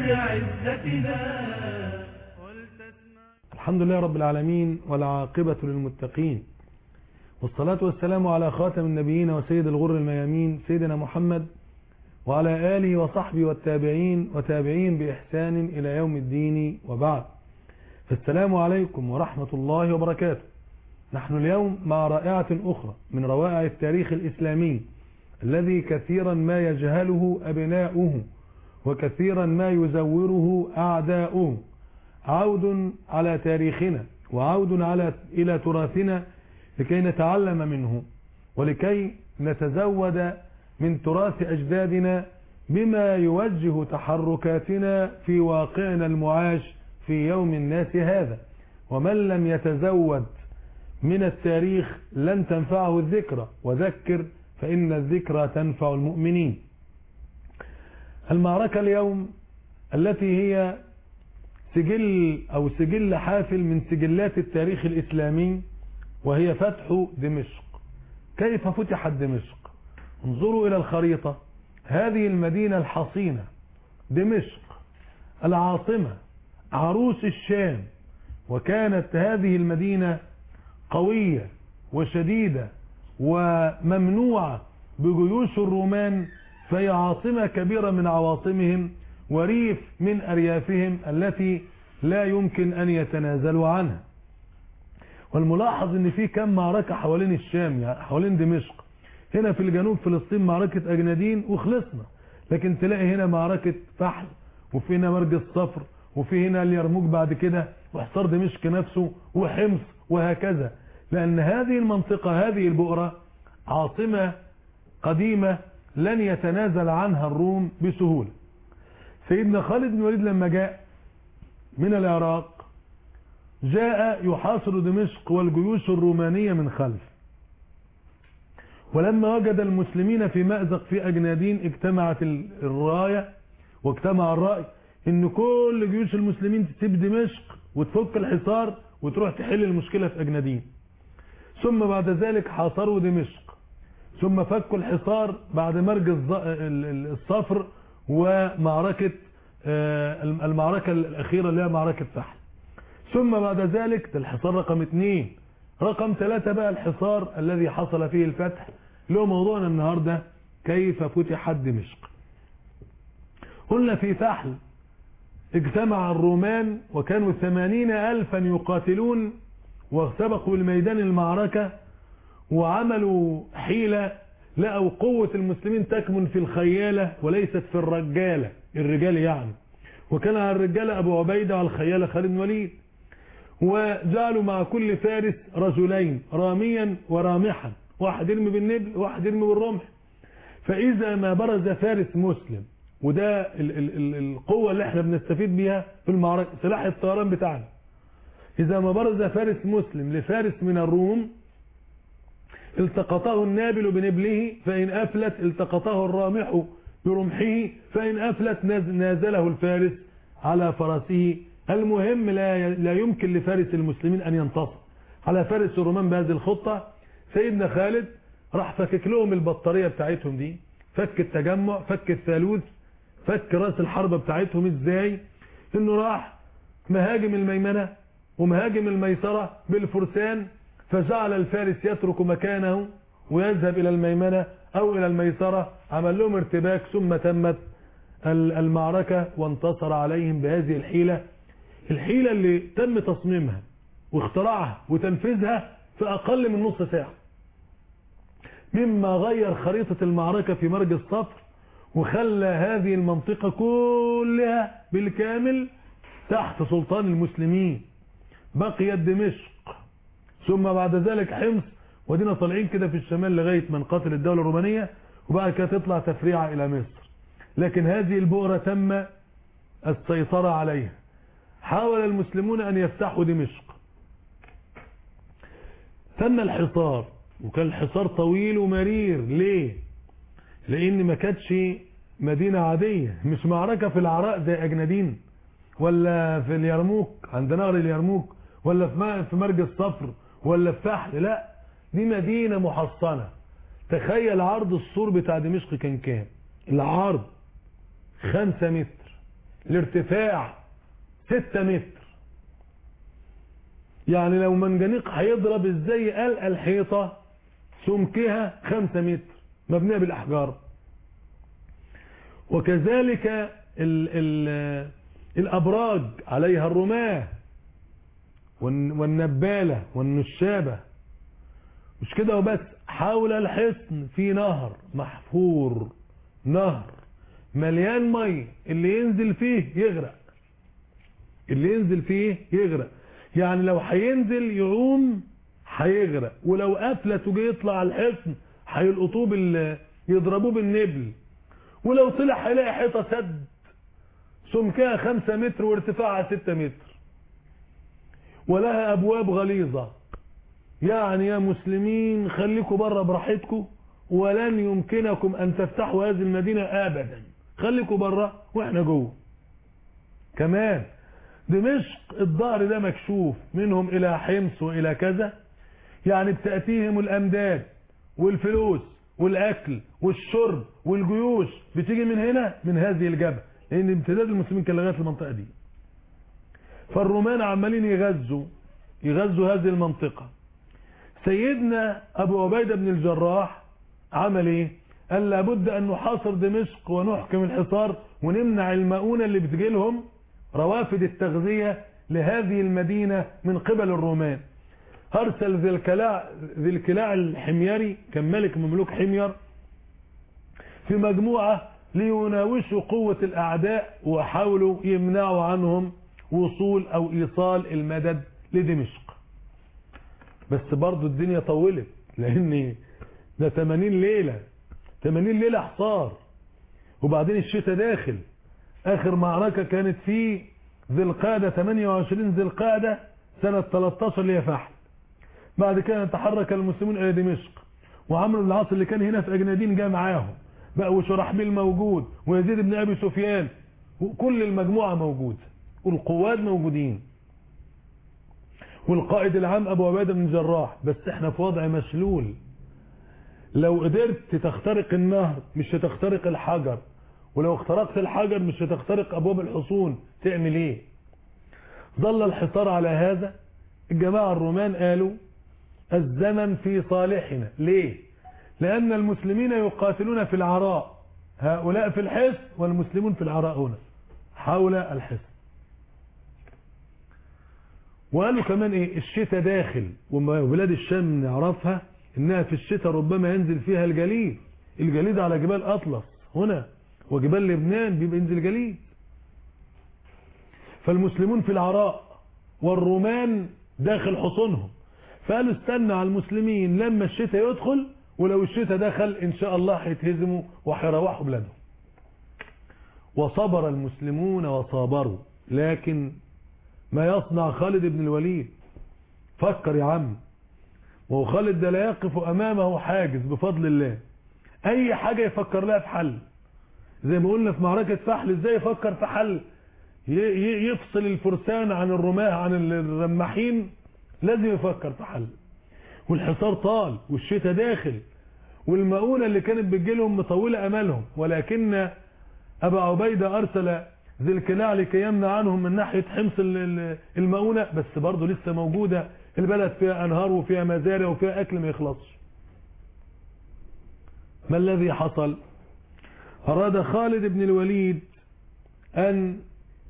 بعزتنا الحمد لله رب العالمين والعاقبة للمتقين والصلاة والسلام على خاتم النبيين وسيد الغر الميامين سيدنا محمد وعلى آله وصحبه والتابعين وتابعين بإحسان إلى يوم الدين وبعد فالسلام عليكم ورحمة الله وبركاته نحن اليوم مع رائعة أخرى من روائع التاريخ الإسلامي الذي كثيرا ما يجهله أبناؤه وكثيرا ما يزوره أعداؤه عود على تاريخنا وعود على إلى تراثنا لكي نتعلم منه ولكي نتزود من تراث أجدادنا بما يوجه تحركاتنا في واقعنا المعاش في يوم الناس هذا ومن لم يتزود من التاريخ لن تنفعه الذكرى وذكر فإن الذكرى تنفع المؤمنين المعركة اليوم التي هي سجل أو سجل حافل من سجلات التاريخ الإسلامي وهي فتح دمشق كيف فتحت دمشق انظروا إلى الخريطة هذه المدينة الحصينة دمشق العاصمة عروس الشام وكانت هذه المدينة قوية وشديدة وممنوعة بجيوش الرومان فهي عاصمة كبيرة من عواصمهم وريف من أريافهم التي لا يمكن أن يتنازلوا عنها والملاحظ ان في كم معركة حوالين الشام يعني حوالين دمشق هنا في الجنوب فلسطين معركة أجنادين وخلصنا لكن تلاقي هنا معركة فحل وفي هنا مرج الصفر وفي هنا اليرموك بعد كده وحصار دمشق نفسه وحمص وهكذا لأن هذه المنطقة هذه البؤرة عاصمة قديمة لن يتنازل عنها الروم بسهولة سيدنا خالد بن الوليد لما جاء من العراق جاء يحاصر دمشق والجيوش الرومانية من خلف ولما وجد المسلمين في مأزق في أجنادين اجتمعت الراية واجتمع الرأي ان كل جيوش المسلمين تسيب دمشق وتفك الحصار وتروح تحل المشكلة في أجنادين ثم بعد ذلك حاصروا دمشق ثم فكوا الحصار بعد مرج الصفر ومعركة المعركة الأخيرة اللي هي معركة فحل ثم بعد ذلك ده الحصار رقم اثنين رقم ثلاثة بقى الحصار الذي حصل فيه الفتح اللي هو موضوعنا النهاردة كيف فتحت دمشق قلنا في فحل اجتمع الرومان وكانوا ثمانين ألفا يقاتلون وسبقوا الميدان المعركة وعملوا حيلة لقوا قوة المسلمين تكمن في الخيالة وليست في الرجالة الرجال يعني وكان على الرجالة أبو عبيدة وعلى الخيالة خالد بن وليد وجعلوا مع كل فارس رجلين راميا ورامحا واحد يرمي بالنبل واحد يرمي بالرمح فإذا ما برز فارس مسلم وده ال ال ال القوة اللي احنا بنستفيد بيها في المعركة سلاح الطيران بتاعنا إذا ما برز فارس مسلم لفارس من الروم التقطه النابل بنبله فإن أفلت التقطه الرامح برمحه فإن أفلت نازله الفارس على فرسه المهم لا لا يمكن لفارس المسلمين أن ينتصر على فارس الرومان بهذه الخطة سيدنا خالد راح فكك لهم البطارية بتاعتهم دي فك التجمع فك الثالوث فك راس الحربة بتاعتهم ازاي انه راح مهاجم الميمنة ومهاجم الميسرة بالفرسان فجعل الفارس يترك مكانه ويذهب الى الميمنة او الى الميسرة عمل لهم ارتباك ثم تمت المعركة وانتصر عليهم بهذه الحيلة الحيلة اللي تم تصميمها واختراعها وتنفيذها في اقل من نص ساعة مما غير خريطة المعركة في مرج الصفر وخلى هذه المنطقة كلها بالكامل تحت سلطان المسلمين بقيت دمشق ثم بعد ذلك حمص ودينا طالعين كده في الشمال لغاية من قتل الدولة الرومانية وبعد كده تطلع تفريعة إلى مصر لكن هذه البؤرة تم السيطرة عليها حاول المسلمون أن يفتحوا دمشق تم الحصار وكان الحصار طويل ومرير ليه لان ما كانتش مدينة عادية مش معركة في العراء زي اجنادين ولا في اليرموك عند نهر اليرموك ولا في في مرج الصفر ولا في فحل لا دي مدينة محصنة تخيل عرض السور بتاع دمشق كان كام العرض خمسة متر الارتفاع ستة متر يعني لو منجنيق هيضرب ازاي قال الحيطة سمكها خمسة متر مبنية بالأحجار وكذلك ال ال الأبراج عليها الرماة والنبالة والنشابة مش كده وبس حول الحصن في نهر محفور نهر مليان مي اللي ينزل فيه يغرق اللي ينزل فيه يغرق يعني لو هينزل يعوم هيغرق ولو قفلت وجي يطلع على الحصن هيلقطوه بال يضربوه بالنبل ولو طلع هيلاقي حيطه سد سمكها خمسة متر وارتفاعها ستة متر ولها ابواب غليظة يعني يا مسلمين خليكم بره براحتكم ولن يمكنكم ان تفتحوا هذه المدينة ابدا خليكم بره واحنا جوه كمان دمشق الظهر ده مكشوف منهم الى حمص والى كذا يعني بتأتيهم الامداد والفلوس والاكل والشرب والجيوش بتيجي من هنا من هذه الجبهة لان امتداد المسلمين كان لغايه المنطقه دي فالرومان عمالين يغزوا يغزوا هذه المنطقه سيدنا ابو عبيده بن الجراح عمل ايه قال لابد ان نحاصر دمشق ونحكم الحصار ونمنع المؤونه اللي بتجي لهم روافد التغذيه لهذه المدينه من قبل الرومان ارسل ذي الكلاع ذي الكلاع الحميري كان ملك مملوك حمير في مجموعه ليناوشوا قوة الأعداء وحاولوا يمنعوا عنهم وصول أو إيصال المدد لدمشق بس برضو الدنيا طولت لأن ده 80 ليلة 80 ليلة حصار وبعدين الشتاء داخل آخر معركة كانت في ذي القادة 28 ذي القادة سنة 13 اللي هي فحل بعد كده تحرك المسلمون إلى دمشق وعمرو بن العاص اللي كان هنا في أجنادين جاء معاهم بقى وشرحبيل موجود ويزيد بن ابي سفيان وكل المجموعه موجود والقواد موجودين والقائد العام ابو عبيده بن الجراح بس احنا في وضع مشلول لو قدرت تخترق النهر مش هتخترق الحجر ولو اخترقت الحجر مش هتخترق ابواب الحصون تعمل ايه ظل الحصار على هذا الجماعه الرومان قالوا الزمن في صالحنا ليه لأن المسلمين يقاتلون في العراء هؤلاء في الحصن والمسلمون في العراء هنا حول الحصن وقالوا كمان ايه الشتاء داخل وبلاد الشام نعرفها انها في الشتاء ربما ينزل فيها الجليد الجليد على جبال اطلس هنا وجبال لبنان بيبقى ينزل جليد فالمسلمون في العراء والرومان داخل حصونهم فقالوا استنى على المسلمين لما الشتاء يدخل ولو الشتاء دخل ان شاء الله هيتهزموا وهيروحوا بلادهم وصبر المسلمون وصابروا لكن ما يصنع خالد بن الوليد فكر يا عم وهو خالد ده لا يقف امامه حاجز بفضل الله اي حاجة يفكر لها في حل زي ما قلنا في معركة فحل ازاي يفكر في حل يفصل الفرسان عن الرماة عن الرماحين لازم يفكر في حل والحصار طال والشتاء داخل والمؤونة اللي كانت بتجيلهم مطولة امالهم ولكن ابا عبيدة ارسل ذي الكلاع لكي يمنع عنهم من ناحية حمص المؤونة بس برضه لسه موجودة البلد فيها انهار وفيها مزارع وفيها اكل ما يخلصش ما الذي حصل اراد خالد بن الوليد ان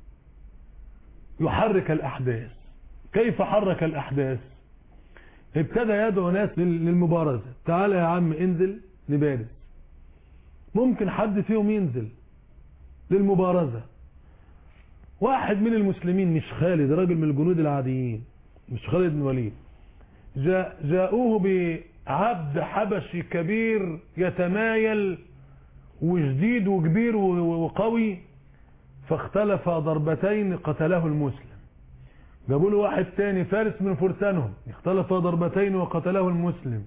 يحرك الاحداث كيف حرك الاحداث ابتدى يدعو ناس للمبارزة تعالى يا عم انزل نبارز ممكن حد فيهم ينزل للمبارزة واحد من المسلمين مش خالد راجل من الجنود العاديين مش خالد بن وليد جاء جاءوه بعبد حبشي كبير يتمايل وجديد وكبير وقوي فاختلف ضربتين قتله المسلم جابوا له واحد تاني فارس من فرسانهم اختلف ضربتين وقتله المسلم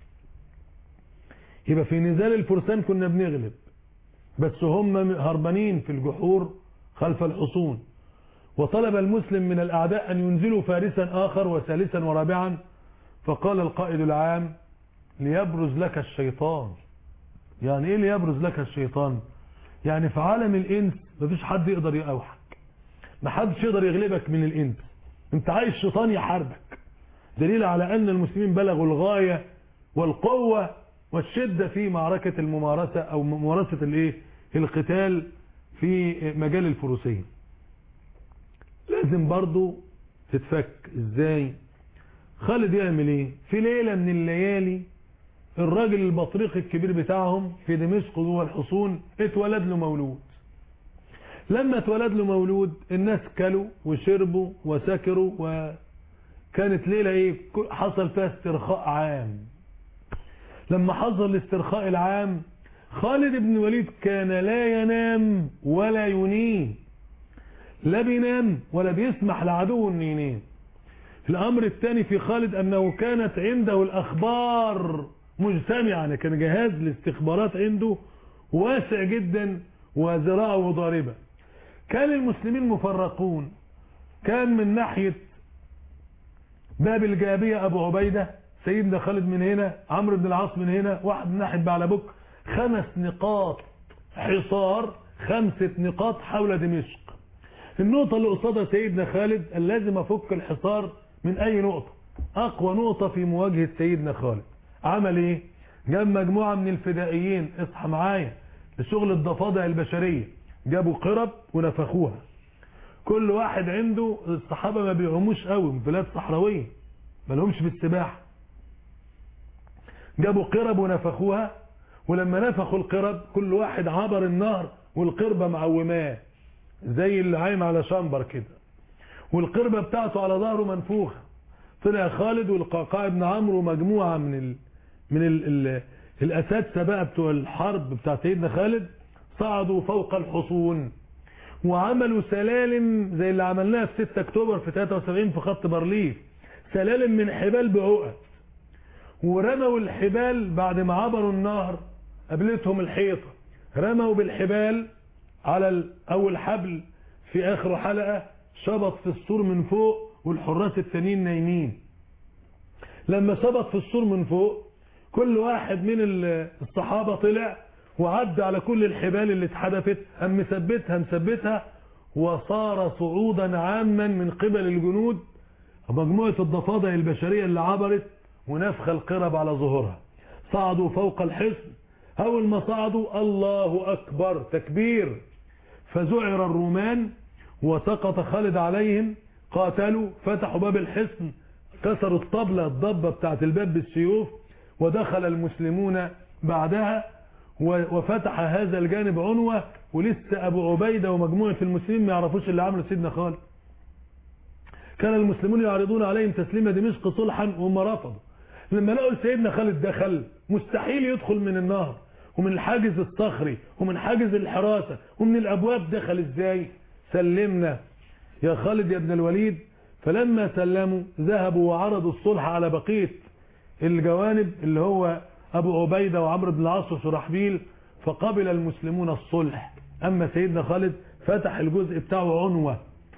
يبقى في نزال الفرسان كنا بنغلب بس هم هربانين في الجحور خلف الحصون وطلب المسلم من الأعداء أن ينزلوا فارسا آخر وثالثا ورابعا فقال القائد العام ليبرز لك الشيطان يعني ايه ليبرز لك الشيطان يعني في عالم الانس مفيش حد يقدر يقاوحك محدش يقدر يغلبك من الانس انت عايز شيطان يحاربك دليل على ان المسلمين بلغوا الغاية والقوة والشدة في معركة الممارسة او ممارسة الايه القتال في مجال الفروسية لازم برضو تتفك ازاي خالد يعمل ايه في ليلة من الليالي الراجل البطريق الكبير بتاعهم في دمشق جوه الحصون اتولد له مولود لما اتولد له مولود الناس كلوا وشربوا وسكروا وكانت ليلة ايه حصل فيها استرخاء عام لما حصل الاسترخاء العام خالد بن الوليد كان لا ينام ولا ينيم لا بينام ولا بيسمح لعدو انه ينام الامر الثاني في خالد انه كانت عنده الاخبار مجتمعة يعني كان جهاز الاستخبارات عنده واسع جدا وزراعة وضاربة كان المسلمين مفرقون كان من ناحية باب الجابية ابو عبيدة سيدنا خالد من هنا عمرو بن العاص من هنا واحد من ناحية بعلبك خمس نقاط حصار خمسة نقاط حول دمشق النقطة اللي قصادها سيدنا خالد لازم افك الحصار من اي نقطة اقوى نقطة في مواجهة سيدنا خالد عمل ايه جاب مجموعة من الفدائيين اصحى معايا لشغل الضفادع البشرية جابوا قرب ونفخوها كل واحد عنده الصحابة ما بيعوموش قوي من بلاد صحراوية ما لهمش في السباحة جابوا قرب ونفخوها ولما نفخوا القرب كل واحد عبر النهر والقربة معوماه زي اللي عايم على شمبر كده والقربة بتاعته على ظهره منفوخة طلع خالد والقعقاع بن عمرو ومجموعة من ال من ال ال الاساتذه بقى بتوع الحرب بتاع سيدنا خالد صعدوا فوق الحصون وعملوا سلالم زي اللي عملناها في 6 اكتوبر في 73 في خط بارليف سلالم من حبال بعقد ورموا الحبال بعد ما عبروا النهر قابلتهم الحيطة رموا بالحبال على اول حبل في اخر حلقة شبط في السور من فوق والحراس التانيين نايمين لما شبط في السور من فوق كل واحد من الصحابة طلع وعدى على كل الحبال اللي اتحدفت أم مثبتها مثبتها وصار صعودا عاما من قبل الجنود مجموعة الضفادع البشرية اللي عبرت ونفخ القرب على ظهورها صعدوا فوق الحصن أول ما صعدوا الله أكبر تكبير فزعر الرومان وسقط خالد عليهم قاتلوا فتحوا باب الحصن كسروا الطبلة الضبة بتاعت الباب بالسيوف ودخل المسلمون بعدها وفتح هذا الجانب عنوة ولسه أبو عبيدة ومجموعة المسلمين ما يعرفوش اللي عمله سيدنا خالد كان المسلمون يعرضون عليهم تسليم دمشق صلحا وهم رفضوا لما لقوا سيدنا خالد دخل مستحيل يدخل من النهر ومن الحاجز الصخري ومن حاجز الحراسة ومن الأبواب دخل ازاي سلمنا يا خالد يا ابن الوليد فلما سلموا ذهبوا وعرضوا الصلح على بقية الجوانب اللي هو أبو عبيدة وعمرو بن العاص وشرحبيل فقبل المسلمون الصلح أما سيدنا خالد فتح الجزء بتاعه عنوة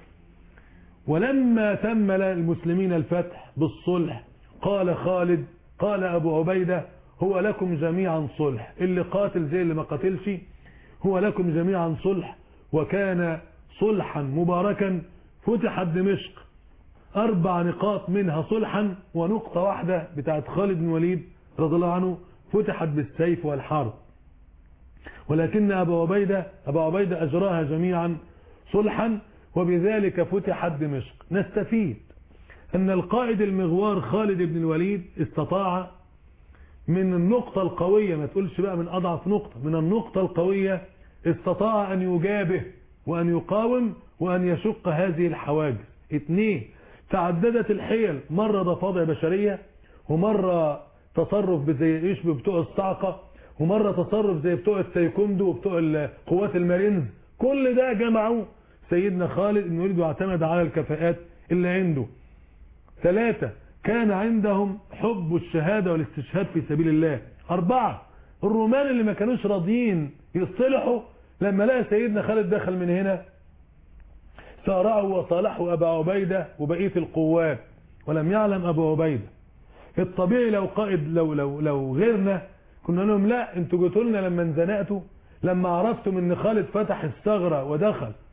ولما تمل المسلمين الفتح بالصلح قال خالد قال أبو عبيدة هو لكم جميعا صلح اللي قاتل زي اللي ما قاتلش هو لكم جميعا صلح وكان صلحا مباركا فتحت دمشق أربع نقاط منها صلحا ونقطة واحدة بتاعت خالد بن وليد رضي الله عنه فتحت بالسيف والحرب ولكن أبا عبيدة أبا عبيدة أجراها جميعا صلحا وبذلك فتحت دمشق نستفيد أن القائد المغوار خالد بن الوليد استطاع من النقطة القوية ما تقولش بقى من أضعف نقطة من النقطة القوية استطاع أن يجابه وأن يقاوم وأن يشق هذه الحواجز اثنين تعددت الحيل مرة ضفادع بشرية ومرة تصرف زي ايش بتوع الصعقة ومرة تصرف زي بتوع التايكوندو وبتوع قوات المارينز كل ده جمعوا سيدنا خالد انه يريد يعتمد على الكفاءات اللي عنده ثلاثة كان عندهم حب الشهادة والاستشهاد في سبيل الله أربعة الرومان اللي ما كانوش راضيين يصطلحوا لما لقى سيدنا خالد دخل من هنا سارعوا وصالحوا أبا عبيدة وبقية القوات ولم يعلم أبو عبيدة الطبيعي لو قائد لو لو لو غيرنا كنا لهم لا انتوا جيتوا لنا لما انزنقتوا لما عرفتم ان خالد فتح الثغرة ودخل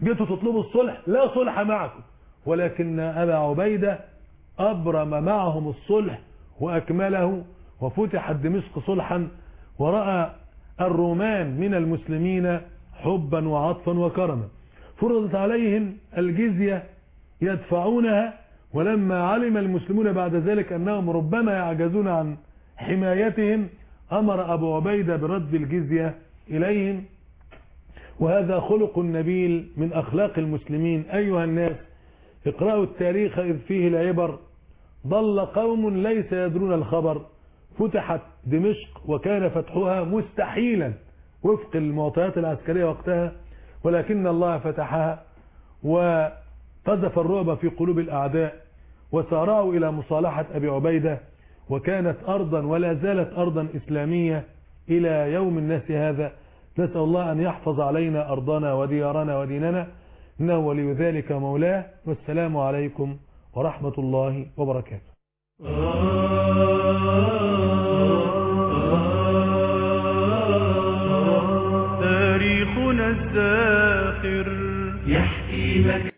جيتوا تطلبوا الصلح لا صلح معكم ولكن أبا عبيدة أبرم معهم الصلح وأكمله وفتحت دمشق صلحا ورأى الرومان من المسلمين حبا وعطفا وكرما فرضت عليهم الجزية يدفعونها ولما علم المسلمون بعد ذلك أنهم ربما يعجزون عن حمايتهم أمر أبو عبيدة برد الجزية إليهم وهذا خلق نبيل من أخلاق المسلمين أيها الناس اقرأوا التاريخ إذ فيه العبر ضل قوم ليس يدرون الخبر فتحت دمشق وكان فتحها مستحيلا وفق المعطيات العسكرية وقتها ولكن الله فتحها وقذف الرعب في قلوب الأعداء وسارعوا إلى مصالحة أبي عبيدة وكانت أرضا ولا زالت أرضا إسلامية إلى يوم الناس هذا نسأل الله أن يحفظ علينا أرضنا وديارنا وديننا إنه ولي ذلك مولاه والسلام عليكم ورحمة الله وبركاته تاريخنا الزاخر يحكي لك